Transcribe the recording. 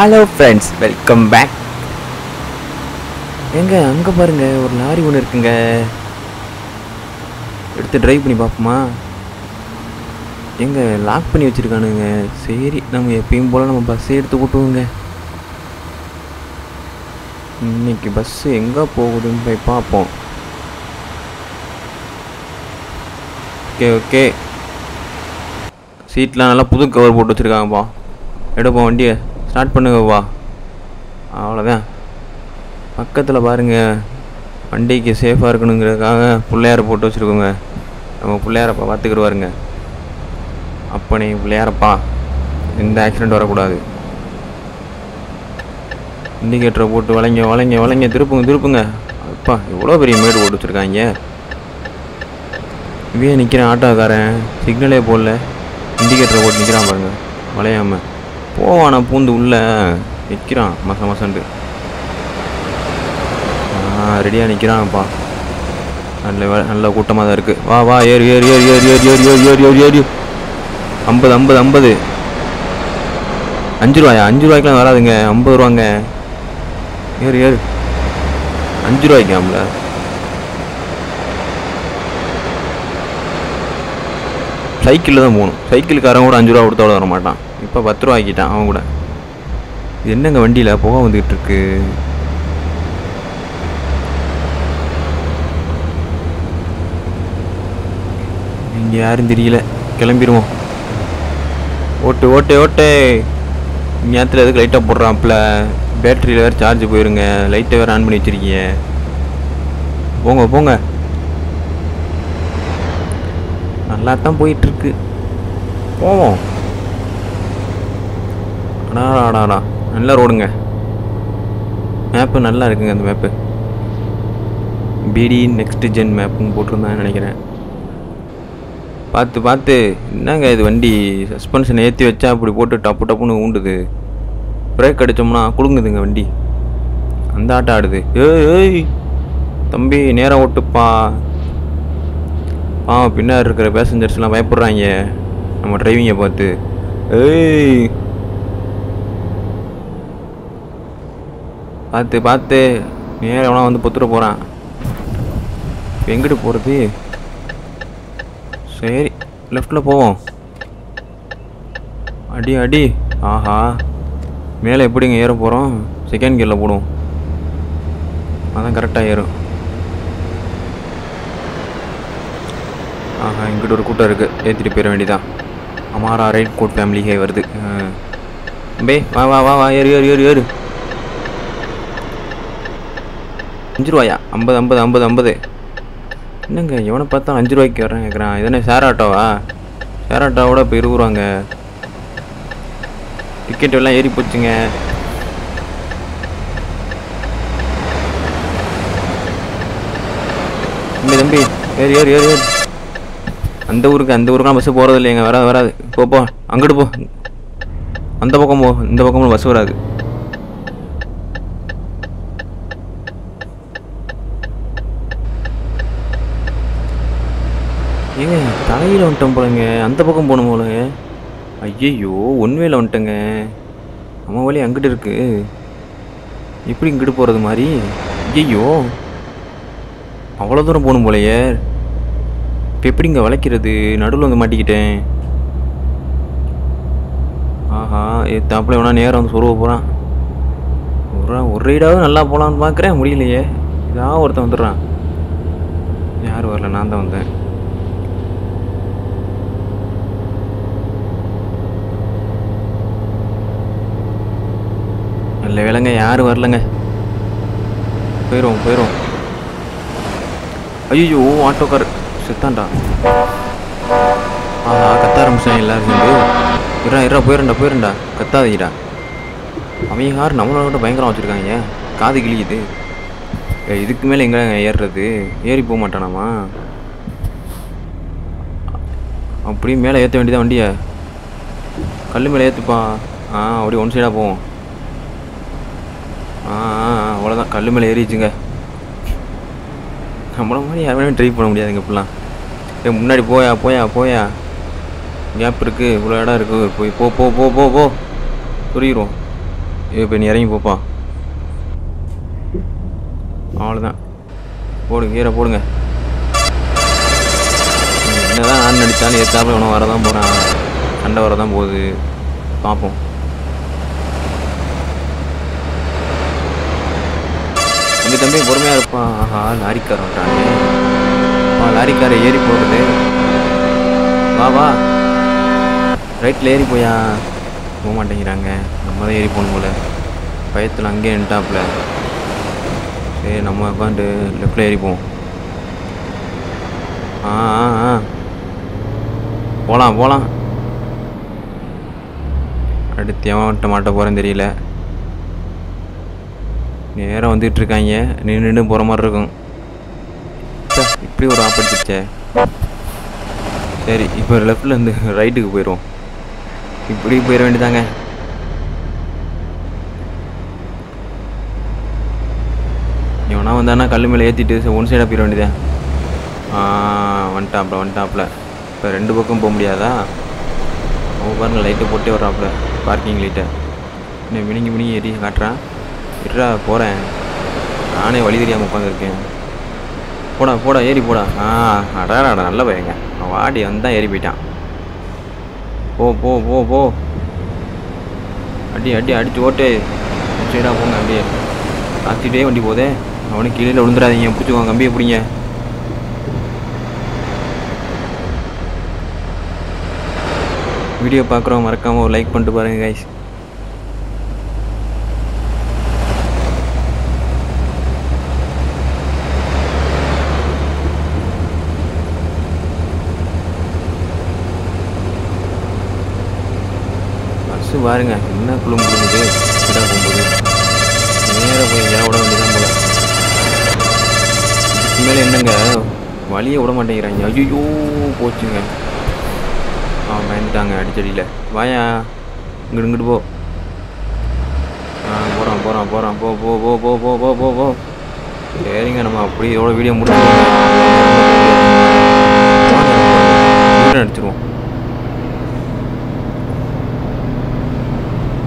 hello friends welcome back எங்க அங்கே பாருங்க ஒரு லாரி ஒன்று இருக்குங்க எடுத்து டிரைவ் பண்ணி பார்ப்போமா எங்க லாக் பண்ணி வச்சிருக்கானுங்க சரி நம்ம எப்பயும் போல் நம்ம பஸ்ஸே எடுத்து கூட்டுவோங்க இன்னைக்கு பஸ்ஸு எங்கே போகுதுன்னு போய் பார்ப்போம் ஓகே ஓகே சீட்லாம் நல்லா புது கவர் போட்டு வச்சுருக்காங்கப்பா எடுப்போம் வண்டியை ஸ்டார்ட் பண்ணுங்கப்பா அவ்வளோதான் பக்கத்தில் பாருங்க வண்டிக்கு சேஃபாக இருக்கணுங்கிறதுக்காக பிள்ளையார போட்டு வச்சுருக்கோங்க நம்ம பிள்ளையாரப்பா பார்த்துக்கிடுவாருங்க அப்பனே பிள்ளையாரப்பா எந்த ஆக்சிடெண்ட் வரக்கூடாது இண்டிகேட்டரை போட்டு வளைங்க வளைங்க வளைங்க திருப்புங்க திருப்புங்க அப்பா எவ்வளோ பெரிய மேடு போட்டு வச்சுருக்காங்க இவே நிற்கிறேன் ஆட்டோக்காரன் சிக்னலே போடல இண்டிகேட்டரை போட்டு நிற்கிறான் பாருங்க வளையாம போவானா பூந்து உள்ள நிற்கிறான் மச மசண்டு ரெடியாக நிற்கிறான்ப்பா நல்ல வே- நல்ல கூட்டமாக தான் இருக்குது வா வா ஏறு ஏறு ஏறு ஏறு ஏறு ஏறு ஏறு ஏறு ஏறு ஏறு ஐம்பது ஐம்பது ஐம்பது அஞ்சு ரூபாயா அஞ்சு ரூபாய்க்குலாம் வராதுங்க ஐம்பது ரூபாங்க ஏறு ஏறு அஞ்சு ரூபாய்க்கு ஆம்பள சைக்கிளில் தான் போகணும் சைக்கிளுக்காரன் கூட அஞ்சு ரூபா கொடுத்தோட வர மாட்டான் இப்போ பத்து ரூபா ஆக்கிட்டான் அவன் கூட இது என்னங்க வண்டியில் புகை வந்துக்கிட்டு இருக்கு இங்கே யாரும் தெரியல கிளம்பிடுவோம் ஓட்டு ஓட்டு ஓட்டு நேரத்தில் எதுக்கு லைட்டாக போடுறான்ப்ல பேட்டரியில் வேறு சார்ஜ் போயிருங்க லைட்டை வேறு ஆன் பண்ணி வச்சுருக்கீங்க போங்க போங்க நல்லா தான் போயிட்டுருக்கு போவோம் அடா அடாடா நல்ல ரோடுங்க மேப்பு நல்லா இருக்குங்க அந்த மேப்பு பிடி நெக்ஸ்ட் ஜென் மேப்புன்னு போட்டிருந்தான்னு நினைக்கிறேன் பார்த்து பார்த்து என்னங்க இது வண்டி சஸ்பென்ஷன் ஏற்றி வச்சா அப்படி போட்டு டப்பு டப்புன்னு ஊண்டுது பிரேக் அடித்தோம்னா குலுங்குதுங்க வண்டி அந்த ஆட்டம் ஆடுது ஏய் ஏய் தம்பி நேரம் ஓட்டுப்பா ஆ பின்னாடி இருக்கிற பேசஞ்சர்ஸ்லாம் பயப்படுறாங்க நம்ம டிரைவிங்கை பார்த்து ஏய் பார்த்து பார்த்து நேரம் எவனா வந்து பொத்துட போகிறான் எங்கிட்டு போகிறது சரி லெஃப்டில் போவோம் அடி அடி ஆஹா மேலே எப்படிங்க ஏற போகிறோம் செகண்ட் கியரில் போடுவோம் அதான் கரெக்டாக ஏறும் ஆஹா இங்கிட்ட ஒரு கூட்டம் இருக்குது ஏற்றிட்டு போயிட வேண்டியதான் அமாரா ரைட் கோட் ஃபேமிலி ஹே வருது பே வா வா வா வா ஏறு ஏறு ஏறு ஏறு அஞ்சு ரூபாயா ஐம்பது ஐம்பது ஐம்பது ஐம்பது என்னங்க எவனை பார்த்தா அஞ்சு ரூபாய்க்கு வரேன் கேட்குறான் இதனே ஷேர் ஆட்டோவா ஷேர் ஆட்டோவோட இப்போ இருபது ரூபாங்க டிக்கெட் எல்லாம் ஏறி போச்சுங்க தம்பி தம்பி ஏறு ஏறு ஏறு ஏறு அந்த ஊருக்கு அந்த ஊருக்குலாம் பஸ்ஸு போகிறது இல்லைங்க வராது வராது போ போ அங்கிட்டு போ அந்த பக்கம் போ இந்த பக்கமும் பஸ் வராது ஏங்க தலையில் வந்துட்டோம் போலங்க அந்த பக்கம் போகணும் போலங்க ஐயையோ ஒன்வேல வந்துட்டேங்க நம்ம வழி அங்கிட்டு இருக்கு எப்படி இங்கிட்டு போகிறது மாதிரி ஐயையோ அவ்வளோ தூரம் போகணும் போலையே இப்போ எப்படி இங்கே வளைக்கிறது நடுவில் வந்து மாட்டிக்கிட்டேன் ஆஹா தாப்பில் வேணா நேரம் வந்து சொருவ போகிறான் ஒரு ஒரு ரைடாவது நல்லா போகலான்னு பார்க்குறேன் முடியலையே ஏதாவது ஒருத்தன் வந்துடுறான் யார் வரல நான் தான் வந்தேன் நல்ல வேலைங்க யாரும் வரலங்க போயிடுவோம் போயிடுவோம் ஐயோ ஆட்டோக்கார் செத்தான்டா ஆஹா கத்த ஆரம்பிச்சான் எல்லாரும் சேர்ந்து இரா இரா போயிடண்டா போயிடண்டா கத்தாதீடா அவங்க யார் நம்மளோட விட பயங்கரம் வச்சுருக்காங்க காது கிழிக்குது ஏய், இதுக்கு மேலே எங்கே ஏறுறது ஏறி போக மாட்டானாமா அப்படியே மேலே ஏற்ற வேண்டியதான் வண்டியை கல் மேலே ஏற்றுப்பா ஆ அப்படியே ஒன் சைடாக போவோம் ஆ ஆ, ஆ, அவ்வளோதான் கல் மேலே ஏறிச்சுங்க நம்மள மாதிரி யாருமே ட்ரை பண்ண முடியாதுங்க இப்படிலாம் ஏ முன்னாடி போயா போயா போயா கேப் இருக்குது இவ்வளோ இடம் இருக்குது போய் போ போ போ போ போ புரியுறோம் இப்போ நீ இறங்கி போப்பா அவ்வளோதான் போடுங்க கீரை போடுங்க என்னதான் நான் நடித்தாலும் ஏற்றாப்புல இவனும் வரதான் போகிறான் சண்டை வரதான் போகுது பார்ப்போம் இந்த தம்பி பொறுமையாக இருப்பான் ஆஹா லாரிக்காரன் வந்துட்டானே ஆ லாரிக்காரை ஏறி போடுறது வா வா ரைட்டில் ஏறி போயா போக மாட்டேங்கிறாங்க நம்ம தான் ஏறி போகணும் போல பயத்தில் அங்கேயே நின்ட்டாப்புல சரி நம்ம உட்காந்து லெஃப்டில் ஏறி போவோம் ஆ ஆ ஆ போகலாம் போகலாம் அடுத்து எவன்கிட்ட மாட்ட போகிறேன்னு தெரியல நேராக வந்துட்டு இருக்காங்க நின்று நின்று போகிற மாதிரி இருக்கும் ச்சே, இப்படி ஒரு ஆப்படிச்சிச்சே சரி இப்போ லெஃப்டில் இருந்து ரைட்டுக்கு போயிடுவோம் இப்படி போயிட வேண்டியதாங்க இவனா வந்தானா கல் மேலே ஏற்றிட்டு ஒன் சைடாக போயிட வேண்டியதேன் வந்துட்டாப்ல வந்துட்டாப்ல இப்போ ரெண்டு பக்கம் போக முடியாதா அவன் பாருங்க லைட்டை போட்டே வர்றாப்புல பார்க்கிங் லைட்டை இன்னும் மினிங்கி மினிங்கி ஏறி காட்டுறான் இருடா போகிறேன் நானே வழி தெரியாமல் உட்காந்துருக்கேன் போடா போடா ஏறி போடா ஆ அடாடா நல்ல பையங்க அவன் வாடி வந்தான் ஏறி போயிட்டான் போ போ போ போ அடி அடி அடிச்சு ஓட்டு சைடாக போங்க அப்படியே தாத்திட்டே வண்டி போதே அவனுக்கு கீழே விழுந்துடாதீங்க பிடிச்சிக்கோங்க கம்பியை பிடிங்க வீடியோ பார்க்குறவங்க மறக்காமல் ஒரு லைக் பண்ணிட்டு பாருங்க கைஸ் பஸ்ஸு பாருங்க என்ன குழும் குழுங்குது ஸ்பீடாக போகும்போது நேராக போய் எங்கேயா விட வேண்டியதான் போல இதுக்கு மேலே என்னங்க வழியை விட மாட்டேங்கிறாங்க ஐயோ போச்சுங்க அவன் பயந்துட்டாங்க அடிச்சடியில் வாயா இங்கிட்டு இங்கிட்டு போ ஆ போகிறான் போகிறான் போகிறான் போ போ போ போ போ போ போ போ சரிங்க நம்ம அப்படி இதோட வீடியோ முடிச்சுருவோம் வீடியோ அடிச்சிருவோம்